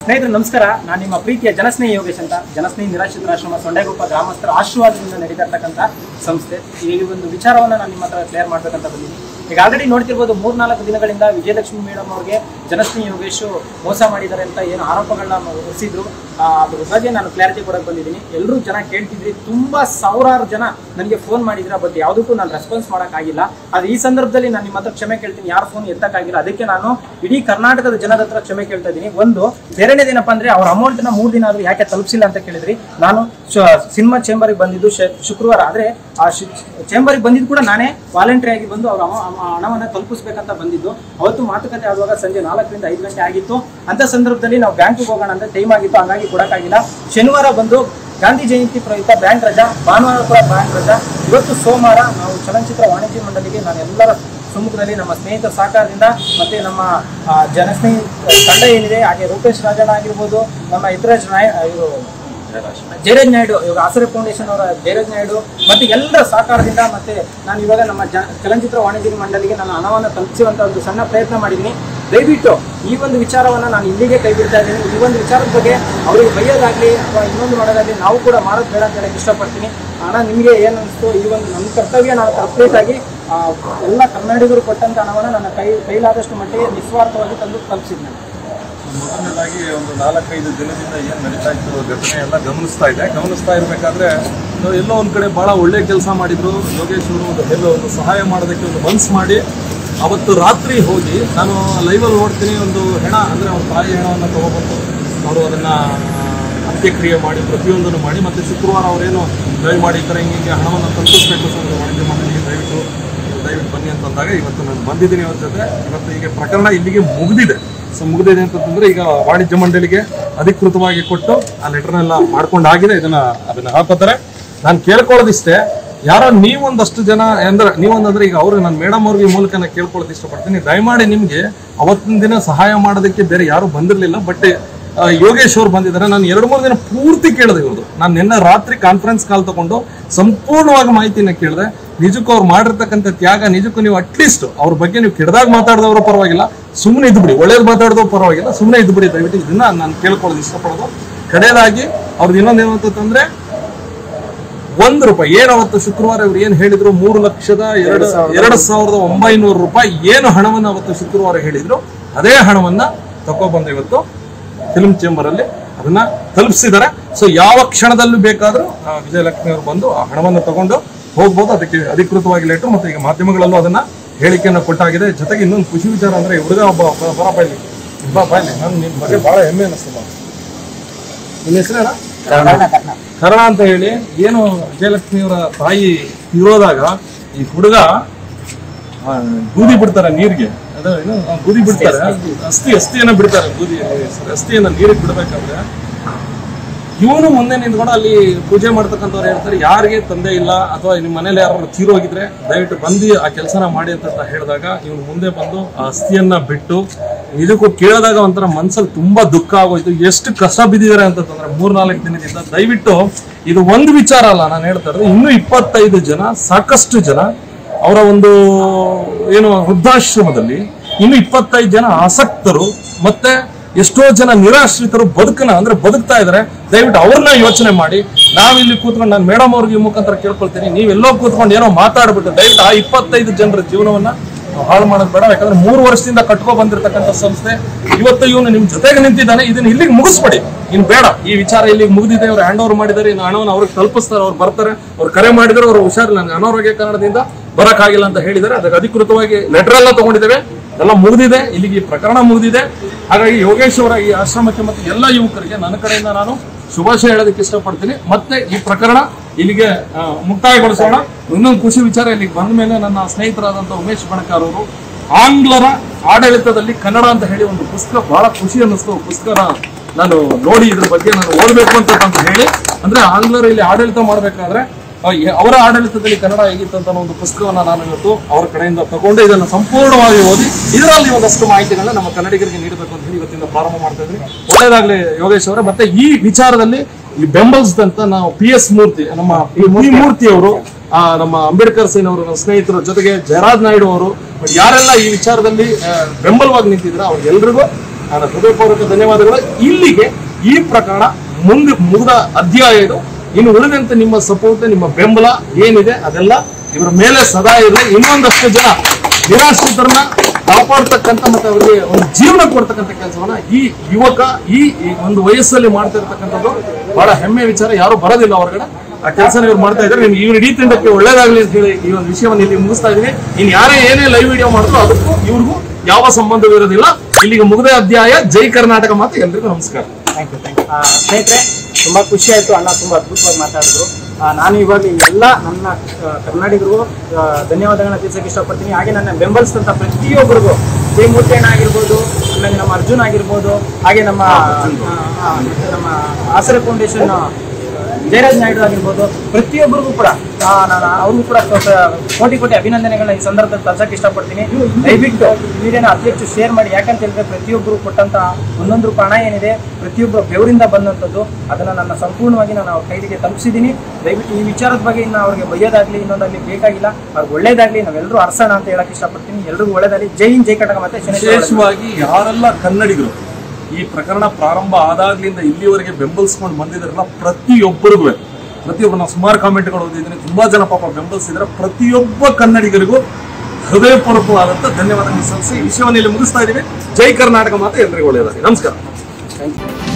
ಸ್ನೇಹಿತರೆ ನಮಸ್ಕಾರ ನಾನು ನಿಮ್ಮ ಪ್ರೀತಿಯ ಜನಸ್ನೇಹಿ ಯೋಗೇಶ್ ಅಂತ ಜನಸ್ನೇಹಿ ನಿರಾಶ್ರಿತರಾಶ್ರಮ ಸೊಂಡೆಗುಪ್ಪ ಗ್ರಾಮಸ್ಥರ ಆಶೀರ್ವಾದದಿಂದ ನಡೀತಾ ಇರ್ತಕ್ಕಂಥ ಸಂಸ್ಥೆ ಈ ಒಂದು ವಿಚಾರವನ್ನ ನಾನು ನಿಮ್ಮ ಹತ್ರ ಕ್ಲಿಯರ್ ಮಾಡ್ಬೇಕಂತ ಬಂದಿದ್ದೀನಿ ಈಗ ಆಲ್ರೆಡಿ ನೋಡ್ತಿರ್ಬೋದು ಮೂರ್ನಾಲ್ಕು ದಿನಗಳಿಂದ ವಿಜಯಲಕ್ಷ್ಮಿ ಮೇಡಮ್ ಅವ್ರಿಗೆ ಜನಸ್ನೇಹಿ ಯೋಗೇಶ್ ಮೋಸ ಮಾಡಿದ್ದಾರೆ ಅಂತ ಏನು ಆರೋಪಗಳನ್ನ ಹೊರಿಸಿದ್ರು ಆ, ಅದ್ರ ಬಗ್ಗೆ ನಾನು ಕ್ಲಾರಿಟಿ ಕೊಡಕ್ಕೆ ಬಂದಿದ್ದೀನಿ ಎಲ್ಲರೂ ಜನ ಕೇಳ್ತಿದ್ರಿ ತುಂಬಾ ಸಾವಿರಾರು ಜನ ನನಗೆ ಫೋನ್ ಮಾಡಿದ್ರ ಬಟ್ ಯಾವುದಕ್ಕೂ ನಾನು ರೆಸ್ಪಾನ್ಸ್ ಮಾಡೋಕ್ಕಾಗಿಲ್ಲ ಅದು ಈ ಸಂದರ್ಭದಲ್ಲಿ ನಾನು ನಿಮ್ಮ ಹತ್ರ ಕ್ಷಮೆ ಕೇಳ್ತೀನಿ ಯಾರು ಫೋನ್ ಎತ್ತಕ್ಕಾಗಿಲ್ಲ ಅದಕ್ಕೆ ನಾನು ಇಡೀ ಕರ್ನಾಟಕದ ಜನದ ಹತ್ರ ಕ್ಷಮೆ ಕೇಳ್ತಾ ಇದ್ದೀನಿ ಒಂದು ಬೇರೆನೇದೇನಪ್ಪ ಅಂದ್ರೆ ಅವ್ರ ಅಮೌಂಟ್ ನ ಮೂರು ದಿನ ಆದ್ರೂ ಯಾಕೆ ತಲುಪಿಸಿಲ್ಲ ಅಂತ ಕೇಳಿದ್ರಿ ನಾನು ಸಿನಿಮಾ ಚೇಂಬರ್ಗೆ ಬಂದಿದ್ದು ಶ- ಶುಕ್ರವಾರ ಆದ್ರೆ ಆ ಚೇಂಬರ್ಗೆ ಬಂದಿದ್ದು ಕೂಡ ನಾನೇ ವಾಲಂಟ್ರಿ ಆಗಿ ಬಂದು ಅವ್ರ ಅಮ- ಅಮ- ಹಣವನ್ನ ತಲುಪಿಸ್ಬೇಕಂತ ಬಂದಿದ್ದು ಅವತ್ತು ಮಾತುಕತೆ ಆಗುವಾಗ ಸಂಜೆ ನಾಲ್ಕರಿಂದ ಐದು ಗಂಟೆ ಆಗಿತ್ತು ಅಂತ ಸಂದರ್ಭದಲ್ಲಿ ನಾವು ಬ್ಯಾಂಕಿಗೆ ಹೋಗೋಣ ಅಂತ ಟೈಮ್ ಆಗಿತ್ತು ಹಂಗಾಗಿ ಕೊಡಕ್ಕಾಗಿಲ್ಲ ಶನಿವಾರ ಬಂದು ಗಾಂಧಿ ಜಯಂತಿ ಪ್ರಯುಕ್ತ ಬ್ಯಾಂಕ್ ರಜಾ ಭಾನುವಾರ ಕೂಡ ಬ್ಯಾಂಕ್ ರಜಾ ಇವತ್ತು ಸೋಮವಾರ ನಾವು ಚಲನಚಿತ್ರ ವಾಣಿಜ್ಯ ಮಂಡಳಿಗೆ ನಾನು ಎಲ್ಲರ ಸಮ್ಮುಖದಲ್ಲಿ ನಮ್ಮ ಸ್ನೇಹಿತರ ಸಹಕಾರದಿಂದ ಮತ್ತೆ ನಮ್ಮ ಆ, ಜನಸ್ನೇಹಿ ತಂಡ ಏನಿದೆ ಹಾಗೆ ರೂಪೇಶ್ ರಾಜಣ್ಣ ಆಗಿರ್ಬೋದು ನಮ್ಮ ಇತರಾಜ್ ನಾಯ್ ಇವರು ಜಯರಾಜ್ ನಾಯ್ಡು ಇವಾಗ ಆಸರೆ ಫೌಂಡೇಶನ್ ಅವರ ಜಯರಾಜ್ ನಾಯ್ಡು ಮತ್ತೆ ಎಲ್ಲರ ಸಹಕಾರದಿಂದ ಮತ್ತೆ ನಾನು ಇವಾಗ ನಮ್ಮ ಜ ಚಲನಚಿತ್ರ ವಾಣಿಜ್ಯ ಮಂಡಳಿಗೆ ನಾನು ಹಣವನ್ನು ತಲುಪಿಸುವಂತ ಒಂದು ಸಣ್ಣ ಪ್ರಯತ್ನ ಮಾಡಿದ್ದೀನಿ ದಯವಿಟ್ಟು ಈ ಒಂದು ವಿಚಾರವನ್ನ ನಾನು ಇಲ್ಲಿಗೆ ಕೈ ಬಿಡ್ತಾ ಇದ್ದೀನಿ ಈ ಒಂದು ವಿಚಾರದ ಬಗ್ಗೆ ಅವರಿಗೆ ಬೈಯೋದಾಗ್ಲಿ ಅಥವಾ ಇನ್ನೊಂದು ಮಾಡೋದಾಗ್ಲಿ ನಾವು ಕೂಡ ಮಾಡೋದು ಬೇಡ ಅಂತ ಹೇಳಕ್ಕೆ ಇಷ್ಟಪಡ್ತೀನಿ ಹಣ ನಿಮಗೆ ಏನು ಅನಿಸ್ತು ಈ ಒಂದು ನಮ್ಮ ಕರ್ತವ್ಯ ನಾನು ಕಂಪ್ಲೀಟ್ ಆಗಿ ಆ, ಎಲ್ಲ ಕನ್ನಡಿಗರು ಕೊಟ್ಟಂತ ಹಣವನ್ನು ನನ್ನ ಕೈ ಕೈಲಾದಷ್ಟು ಮಟ್ಟಿಗೆ ನಿಸ್ವಾರ್ಥವಾಗಿ ತಂದು ತಲುಪಿಸಿದ್ದೆ ಮೊದಲನೇದಾಗಿ ಒಂದು ನಾಲ್ಕೈದು ದಿನದಿಂದ ಏನು ನಡೀತಾ ಇತ್ತು ಘಟನೆ ಎಲ್ಲ ಗಮನಿಸ್ತಾ ಇದೆ ಗಮನಿಸ್ತಾ ಇರಬೇಕಾದ್ರೆ ಎಲ್ಲೋ ಒಂದು ಕಡೆ ಬಹಳ ಒಳ್ಳೆ ಕೆಲಸ ಮಾಡಿದ್ರು ಯೋಗೇಶ್ ಅವರು ಒಂದು ಎಲ್ಲೋ ಒಂದು ಸಹಾಯ ಮಾಡೋದಕ್ಕೆ ಒಂದು ಮನ್ಸು ಮಾಡಿ ಅವತ್ತು ರಾತ್ರಿ ಹೋಗಿ ನಾನು ಲೈವಲ್ಲಿ ನೋಡ್ತೀನಿ ಒಂದು ಹೆಣ ಅಂದರೆ ಅವ್ರ ತಾಯಿ ಹೆಣವನ್ನು ತಗೊಬಂದು ಅವರು ಅದನ್ನ ಅಂತ್ಯಕ್ರಿಯೆ ಮಾಡಿ ಪ್ರತಿಯೊಂದನ್ನು ಮಾಡಿ ಮತ್ತೆ ಶುಕ್ರವಾರ ಅವರೇನು ದಯ ಮಾಡಿ ಈ ಥರ ಹಿಂಗೆ ಹಿಂಗೆ ಹಣವನ್ನು ತಲುಪಿಸ್ಬೇಕು ಸರ್ ವಾಣಿಜ್ಯ ಮಂಡಳಿಗೆ ದಯವಿಟ್ಟು ದಯವಿಟ್ಟು ಬನ್ನಿ ಅಂತಂದಾಗ ಇವತ್ತು ನಾನು ಬಂದಿದ್ದೀನಿ ಅವ್ರ ಜೊತೆ ಇವತ್ತು ಈಗ ಪ್ರಕರಣ ಇಲ್ಲಿಗೆ ಮುಗಿದಿದೆ ಸೊ ಮುಗಿದಿದೆ ಅಂತಂದ್ರೆ ಈಗ ವಾಣಿಜ್ಯ ಮಂಡಳಿಗೆ ಅಧಿಕೃತವಾಗಿ ಕೊಟ್ಟು ಆ ಲೆಟರ್ನೆಲ್ಲ ಮಾಡ್ಕೊಂಡಾಗಿದೆ ಇದನ್ನ ಅದನ್ನ ಹಾಕೋತಾರೆ ನಾನು ಕೇಳ್ಕೊಳ್ಳೋದಿಷ್ಟೇ ಯಾರೋ ನೀವೊಂದಷ್ಟು ಜನ ಅಂದ್ರೆ ನೀವೊಂದಂದ್ರೆ ಈಗ ಅವರು ನಾನು ಮೇಡಮ್ ಅವ್ರಿಗೆ ಈ ಮೂಲಕ ನಾನು ಕೇಳ್ಕೊಳ್ಳೋದು ಇಷ್ಟಪಡ್ತೀನಿ ದಯಮಾಡಿ ನಿಮ್ಗೆ ಅವತ್ತಿನ ದಿನ ಸಹಾಯ ಮಾಡೋದಕ್ಕೆ ಬೇರೆ ಯಾರು ಬಂದಿರಲಿಲ್ಲ ಬಟ್ ಆ, ಯೋಗೇಶ್ ಅವ್ರು ಬಂದಿದ್ದಾರೆ ನಾನು ಎರಡು ಮೂರು ದಿನ ಪೂರ್ತಿ ಕೇಳಿದೆ ಇವ್ರದ್ದು ನಾನು ನಿನ್ನೆ ರಾತ್ರಿ ಕಾನ್ಫರೆನ್ಸ್ ಕಾಲ್ ತಗೊಂಡು ಸಂಪೂರ್ಣವಾಗಿ ಮಾಹಿತಿನ ಕೇಳಿದೆ ನಿಜಕ್ಕೂ ಅವ್ರು ಮಾಡಿರ್ತಕ್ಕಂಥ ತ್ಯಾಗ ನಿಜಕ್ಕೂ ನೀವು ಅಟ್ಲೀಸ್ಟ್ ಅವ್ರ ಬಗ್ಗೆ ನೀವು ಕೆಡದಾಗ ಮಾತಾಡಿದವರು ಪರವಾಗಿಲ್ಲ ಸುಮ್ಮನೆ ಇದ್ಬಿಡಿ ಒಳ್ಳೇದು ಮಾತಾಡಿದವ್ರು ಪರವಾಗಿಲ್ಲ ಸುಮ್ಮನೆ ಇದ್ಬಿಡಿ ದಯವಿಟ್ಟು ಇದನ್ನ ನಾನು ಕೇಳ್ಕೊಳ್ಳೋದು ಇಷ್ಟಪಡೋದು ಕಡೆಯದಾಗಿ ಅವ್ರದ್ದು ಇನ್ನೊಂದು ಏನು ಅಂತಂದ್ರೆ ಒಂದು ರೂಪಾಯಿ ಏನು ಅವತ್ತು ಶುಕ್ರವಾರ ಇವ್ರು ಏನು ಹೇಳಿದ್ರು ಮೂರು ಲಕ್ಷದ ಎರಡು ಎರಡು ಸಾವಿರದ ಒಂಬೈನೂರು ರೂಪಾಯಿ ಏನು ಹಣವನ್ನು ಅವತ್ತು ಶುಕ್ರವಾರ ಹೇಳಿದ್ರು ಅದೇ ಹಣವನ್ನ ತಗೊಬಂದು ಇವತ್ತು ಫಿಲ್ಮ್ ಚೇಂಬರ್ ಅಲ್ಲಿ ಅದನ್ನ ತಲುಪಿಸಿದ್ದಾರೆ ಸೊ ಯಾವ ಕ್ಷಣದಲ್ಲೂ ಬೇಕಾದ್ರೂ ಆ, ವಿಜಯಲಕ್ಷ್ಮಿ ಅವರು ಬಂದು ಆ ಹಣವನ್ನು ತಗೊಂಡು ಹೋಗ್ಬೋದು ಅದಕ್ಕೆ ಅಧಿಕೃತವಾಗಿ ಲೆಟರ್ ಮತ್ತೆ ಈಗ ಮಾಧ್ಯಮಗಳಲ್ಲೂ ಅದನ್ನ ಹೇಳಿಕೆಯನ್ನು ಕೊಟ್ಟಾಗಿದೆ ಜೊತೆಗೆ ಇನ್ನೊಂದು ಖುಷಿ ವಿಚಾರ ಅಂದ್ರೆ ಈ ಹುಡುಗ ಒಬ್ಬ ಬ- ಬರಪ್ಪ ಇಲ್ಲಿ ಬಾ ಬಾ ಇಲ್ಲಿ ನಾನು ನಿನ್ ಬಗ್ಗೆ ಬಹಳ ಹೆಮ್ಮೆ ಅನಿಸ್ತದ ನಿಮ್ಮ ಹೆಸರೇನ ಕರ್ಣ ಅಂತ ಹೇಳಿ ಏನು ವಿಜಯಲಕ್ಷ್ಮಿಯವರ ತಾಯಿ ಇರೋದಾಗ ಈ ಹುಡುಗ ಆ, ಬೂದಿ ಬಿಡ್ತಾರೆ ನೀರಿಗೆ ಅದು ಏನು ಆ, ಬೂದಿ ಬಿಡ್ತಾರೆ ಅಸ್ಥಿ ಅಸ್ಥಿಯನ್ನ ಬಿಡ್ತಾರೆ ಬೂದಿ sorry, ಅಸ್ಥಿಯನ್ನ ನೀರಿಗೆ ಬಿಡ್ಬೇಕಾದ್ರೆ ಇವನು ಮುಂದೆ ನಿಂತ್ಕೊಂಡು ಅಲ್ಲಿ ಪೂಜೆ ಮಾಡ್ತಕ್ಕಂಥವ್ರು ಹೇಳ್ತಾರೆ ಯಾರಿಗೆ ತಂದೆ ಇಲ್ಲ ಅಥವಾ ನಿಮ್ಮ ಮನೇಲಿ ಯಾರು ತೀರೋಗಿದ್ರೆ ದಯವಿಟ್ಟು ಬಂದು ಆ ಕೆಲಸನ ಮಾಡಿ ಅಂತ ಹೇಳಿದಾಗ ಇವನು ಮುಂದೆ ಬಂದು ಆ ಅಸ್ಥಿಯನ್ನ ಬಿಟ್ಟು ನಿಜಕ್ಕೂ ಕೇಳಿದಾಗ ಒಂಥರ ಮನ್ಸಲ್ಲಿ ತುಂಬಾ ದುಃಖ ಆಗೋಯ್ತು ಎಷ್ಟು ಕಷ್ಟ ಬಿದ್ದಿದ್ದಾರೆ ಅಂತಂದ್ರೆ ಮೂರ್ನಾಲ್ಕು ದಿನದಿಂದ ದಯವಿಟ್ಟು ಇದು ಒಂದು ವಿಚಾರ ಅಲ್ಲ ನಾನು ಹೇಳ್ತಾ ಇರೋದು ಇನ್ನೂ ಇಪ್ಪತ್ತೈದು ಜನ ಸಾಕಷ್ಟು ಜನ ಅವರ ಒಂದು ಏನು ವೃದ್ಧಾಶ್ರಮದಲ್ಲಿ ಇನ್ನು ಇಪ್ಪತ್ತೈದು ಜನ ಆಸಕ್ತರು ಮತ್ತೆ ಎಷ್ಟೋ ಜನ ನಿರಾಶ್ರಿತರು ಬದುಕನ ಅಂದ್ರೆ ಬದುಕ್ತಾ ಇದಾರೆ ದಯವಿಟ್ಟು ಅವ್ರನ್ನ ಯೋಚನೆ ಮಾಡಿ ನಾವಿಲ್ಲಿ ಕೂತ್ಕೊಂಡು ನಾನು ಮೇಡಮ್ ಅವ್ರಿಗೆ ಈ ಮುಖಾಂತರ ಕೇಳ್ಕೊಳ್ತೀನಿ ನೀವೆಲ್ಲೋ ಕೂತ್ಕೊಂಡು ಏನೋ ಮಾತಾಡ್ಬಿಟ್ಟು ದಯವಿಟ್ಟು ಆ ಇಪ್ಪತ್ತೈದು ಜನರ ಜೀವನವನ್ನ ನಾವು ಹಾಳು ಮಾಡೋದು ಬೇಡ ಯಾಕಂದ್ರೆ ಮೂರು ವರ್ಷದಿಂದ ಕಟ್ಕೊ ಬಂದಿರತಕ್ಕಂಥ ಸಂಸ್ಥೆ ಇವತ್ತು ಇವನು ನಿಮ್ ಜೊತೆಗೆ ನಿಂತಿದ್ದಾನೆ ಇದನ್ನ ಇಲ್ಲಿಗೆ ಮುಗಿಸ್ಬೇಡಿ ಇನ್ ಬೇಡ ಈ ವಿಚಾರ ಇಲ್ಲಿಗೆ ಮುಗಿದಿದೆ ಅವ್ರು ಹ್ಯಾಂಡ್ ಓವರ್ ಮಾಡಿದ್ದಾರೆ ಇನ್ನು ಹಣವನ್ನು ಅವ್ರಿಗೆ ತಲುಪಿಸ್ತಾರೆ ಅವ್ರು ಬರ್ತಾರೆ ಅವ್ರು ಕರೆ ಮಾಡಿದ್ರೆ ಅವ್ರು ಹುಷಾರಿಲ್ಲ ನನಗೆ ಅನಾರೋಗ್ಯ ಕಾರಣದಿಂದ ಬರಕ್ಕಾಗಿಲ್ಲ ಅಂತ ಹೇಳಿದ್ದಾರೆ ಅದಕ್ಕೆ ಅಧಿಕೃತವಾಗಿ ಲೆಟರ್ ಎಲ್ಲ ತಗೊಂಡಿದ್ದೇವೆ ಎಲ್ಲ ಮುಗಿದಿದೆ ಇಲ್ಲಿಗೆ ಈ ಪ್ರಕರಣ ಮುಗಿದಿದೆ ಹಾಗಾಗಿ ಯೋಗೇಶ್ ಅವರ ಈ ಆಶ್ರಮಕ್ಕೆ ಮತ್ತು ಎಲ್ಲ ಯುವಕರಿಗೆ ನನ್ನ ಕಡೆಯಿಂದ ನಾನು ಶುಭಾಶಯ ಹೇಳೋದಕ್ಕೆ ಇಷ್ಟಪಡ್ತೀನಿ ಮತ್ತೆ ಈ ಪ್ರಕರಣ ಇಲ್ಲಿಗೆ ಆ, ಮುಕ್ತಾಯಗೊಳಿಸೋಣ ಇನ್ನೊಂದು ಖುಷಿ ವಿಚಾರ ಇಲ್ಲಿಗೆ ಬಂದ ಮೇಲೆ ನನ್ನ ಸ್ನೇಹಿತರಾದಂಥ ಉಮೇಶ್ ಬಣಕಾರ್ ಅವರು ಆಂಗ್ಲರ ಆಡಳಿತದಲ್ಲಿ ಕನ್ನಡ ಅಂತ ಹೇಳಿ ಒಂದು ಪುಸ್ತಕ ಬಹಳ ಖುಷಿ ಅನ್ನಿಸ್ತು ಪುಸ್ತಕನ ನಾನು ನೋಡಿ ಇದ್ರ ಬಗ್ಗೆ ನಾನು ಓದಬೇಕು ಅಂತ ಅಂತ ಹೇಳಿ ಅಂದ್ರೆ ಆಂಗ್ಲರು ಇಲ್ಲಿ ಆಡಳಿತ ಮಾಡಬೇಕಾದ್ರೆ ಆ, ಎ- ಅವರ ಆಡಳಿತದಲ್ಲಿ ಕನ್ನಡ ಹೇಗಿತ್ತು ಅಂತ ಅನ್ನೋ ಒಂದು ಪುಸ್ತಕವನ್ನ ನಾನು ಇವತ್ತು ಅವರ ಕಡೆಯಿಂದ ತಗೊಂಡು ಇದನ್ನು ಸಂಪೂರ್ಣವಾಗಿ ಓದಿ ಇದರಲ್ಲಿ ಒಂದಷ್ಟು ಮಾಹಿತಿಗಳನ್ನ ನಮ್ಮ ಕನ್ನಡಿಗರಿಗೆ ನೀಡಬೇಕು ಅಂತ ಹೇಳಿ ಇವತ್ತಿಂದ ಪ್ರಾರಂಭ ಮಾಡ್ತಾ ಇದ್ವಿ ಒಳ್ಳೇದಾಗ್ಲಿ ಯೋಗೇಶ್ ಅವರೇ ಮತ್ತೆ ಈ ವಿಚಾರದಲ್ಲಿ ಈ ಬೆಂಬಲಿಸಿದಂತ ನಾವು ಪಿ ಎಸ್ ಮೂರ್ತಿ ನಮ್ಮ ಪಿ ಮೂರ್ತಿ ಅವರು ಆ, ನಮ್ಮ ಅಂಬೇಡ್ಕರ್ ಸೇನ್ ಅವರು ನಮ್ಮ ಸ್ನೇಹಿತರು ಜೊತೆಗೆ ಜಯರಾಜ್ ನಾಯ್ಡು ಅವರು ಯಾರೆಲ್ಲ ಈ ವಿಚಾರದಲ್ಲಿ ಆ, ಬೆಂಬಲವಾಗಿ ನಿಂತಿದ್ರೆ ಅವ್ರಿಗೆಲ್ರಿಗೂ ನಾನು ಹೃದಯಪೂರ್ವಕ ಧನ್ಯವಾದಗಳು ಇಲ್ಲಿಗೆ ಈ ಪ್ರಕರಣ ಮುಂದೆ ಮುಗಿದ ಅಧ್ಯಾಯ ಇದು ಇನ್ನು ಉಳಿದಂತೆ ನಿಮ್ಮ ಸಪೋರ್ಟ್ ನಿಮ್ಮ ಬೆಂಬಲ ಏನಿದೆ ಅದೆಲ್ಲ ಇವರ ಮೇಲೆ ಸದಾ ಇರಲಿ ಇನ್ನೊಂದಷ್ಟು ಜನ ನಿರಾಶ್ರಿತರನ್ನ ಕಾಪಾಡ್ತಕ್ಕಂಥ ಮತ್ತೆ ಅವರಿಗೆ ಒಂದು ಜೀವನ ಕೊಡ್ತಕ್ಕಂಥ ಕೆಲಸವನ್ನ ಈ ಯುವಕ ಈ ಈ ಒಂದು ವಯಸ್ಸಲ್ಲಿ ಮಾಡ್ತಾ ಇರ್ತಕ್ಕಂಥದ್ದು ಬಹಳ ಹೆಮ್ಮೆ ವಿಚಾರ ಯಾರು ಬರೋದಿಲ್ಲ ಹೊರಗಡೆ ಆ ಕೆಲಸ ಇವ್ರು ಮಾಡ್ತಾ ಇದ್ದಾರೆ ನಿಮ್ಗೆ ಇವ್ರ ಇಡೀ ತಂಡಕ್ಕೆ ಒಳ್ಳೇದಾಗ್ಲಿ ಅಂತ ಹೇಳಿ ಈ ಒಂದು ವಿಷಯವನ್ನು ಇಲ್ಲಿ ಮುಗಿಸ್ತಾ ಇದೀನಿ ಇನ್ ಯಾರೇ ಏನೇ ಲೈವ್ ವಿಡಿಯೋ ಮಾಡಿದ್ರು ಅದಕ್ಕೂ ಇವ್ರಿಗೂ ಯಾವ ಸಂಬಂಧವಿರೋದಿಲ್ಲ ಇಲ್ಲಿಗೆ ಮುಗಿದ ಅಧ್ಯಾಯ ಜೈ ಕರ್ನಾಟಕ ಮಾತು ಎಲ್ರಿಗೂ ನಮಸ್ಕಾರ ಥ್ಯಾಂಕ್ ಯು ಥ್ಯಾಂಕ್ ಯು ಸ್ನೇಹಿತರೆ ತುಂಬಾ ಖುಷಿ ಆಯ್ತು ಅಣ್ಣ ತುಂಬಾ ಅದ್ಭುತವಾಗಿ ಮಾತಾಡಿದ್ರು ಆ, ನಾನು ಇವಾಗ ಎಲ್ಲ ನನ್ನ ಆ, ಕನ್ನಡಿಗರಿಗೂ ಆ, ಧನ್ಯವಾದಗಳನ್ನ ತಿಳಿಸಕ್ಕೆ ಇಷ್ಟಪಡ್ತೀನಿ ಹಾಗೆ ನನ್ನ ಬೆಂಬಲಿಸಿದಂಥ ಪ್ರತಿಯೊಬ್ಬರಿಗೂ ಕೆ ಮೂರ್ತಿಯಣ್ಣ ಆಗಿರ್ಬೋದು ಆಮೇಲೆ ನಮ್ಮ ಅರ್ಜುನ್ ಆಗಿರ್ಬೋದು ಹಾಗೆ ನಮ್ಮ ಆ, ಆ, ಮತ್ತೆ ನಮ್ಮ ಆಸರೆ ಫೌಂಡೇಶನ್ ಜಯರಾಜ್ ನಾಯ್ಡು ಆಗಿರ್ಬೋದು ಪ್ರತಿಯೊಬ್ಬರಿಗೂ ಕೂಡ ಆ, ನಾನು ಅವ್ರಿಗೂ ಕೂಡ ಕ- ಕ- ಕೋಟಿ ಕೋಟಿ ಅಭಿನಂದನೆಗಳನ್ನ ಈ ಸಂದರ್ಭದಲ್ಲಿ ತಲ್ಸಕ್ಕೆ ಇಷ್ಟಪಡ್ತೀನಿ ದಯವಿಟ್ಟು ಈ ವಿಡಿಯೋನ ಅತಿ ಹೆಚ್ಚು ಶೇರ್ ಮಾಡಿ ಯಾಕಂತ ಹೇಳಿದ್ರೆ ಪ್ರತಿಯೊಬ್ಬರು ಕೊಟ್ಟಂತ ಒಂದೊಂದು ರೂಪಾಯಿ ಹಣ ಏನಿದೆ ಪ್ರತಿಯೊಬ್ಬರು ಬೆವರಿಂದ ಬಂದಂಥದ್ದು ಅದನ್ನ ನನ್ನ ಸಂಪೂರ್ಣವಾಗಿ ನಾನು ಅವ್ರ ಕೈಗೆ ತಲುಪಿಸಿದ್ದೀನಿ ದಯವಿಟ್ಟು ಈ ವಿಚಾರದ ಬಗ್ಗೆ ಇನ್ನು ಅವ್ರಿಗೆ ಬೈಯೋದಾಗ್ಲಿ ಇನ್ನೊಂದಾಗ್ಲಿ ಬೇಕಾಗಿಲ್ಲ ಅವ್ರಿಗೆ ಒಳ್ಳೇದಾಗ್ಲಿ ನಾವೆಲ್ಲರೂ ಅರ್ಸೋಣ ಅಂತ ಹೇಳಕ್ ಇಷ್ಟಪಡ್ತೀನಿ ಎಲ್ರಿಗೂ ಒಳ್ಳೇದಾಗಲಿ ಜೈ ಹಿಂದ್ ಜೈ ಕಟಕ ಮತ್ತೆ ಶನೇಶ್ವರ ಒಳ್ಳೇದಾಗ್ಲಿ. ವಿಶೇಷವಾಗಿ ಯಾರೆಲ್ಲ ಕನ್ನಡಿಗರು ಈ ಪ್ರಕರಣ ಪ್ರಾರಂಭ ಆದಾಗ್ಲಿಂದ ಇಲ್ಲಿವರೆಗೆ ಬೆಂಬಲಿಸ್ಕೊಂಡು ಬಂದಿದ್ದಾರಲ್ಲ ಪ್ರತಿಯೊಬ್ಬರಿಗೂ ಪ್ರತಿಯೊಬ್ಬರು ನಾವು ಸುಮಾರು ಕಾಮೆಂಟ್ಗಳು ಓದಿದ್ದೀನಿ ತುಂಬಾ ಜನ ಪಾಪ ಬೆಂಬಲಿಸಿದ್ರೆ ಪ್ರತಿಯೊಬ್ಬ ಕನ್ನಡಿಗರಿಗೂ ಹೃದಯಪೂರ್ವಕವಾದಂತ ಧನ್ಯವಾದಗಳು ಸಲ್ಲಿಸಿ ಈ ವಿಷಯವನ್ನು ಇಲ್ಲಿ ಮುಗಿಸ್ತಾ ಇದ್ದೀವಿ ಜೈ ಕರ್ನಾಟಕ ಮಾತು ಎಲ್ರಿಗೂ ಒಳ್ಳೆಯದಾಗಿ ನಮಸ್ಕಾರ Thank you.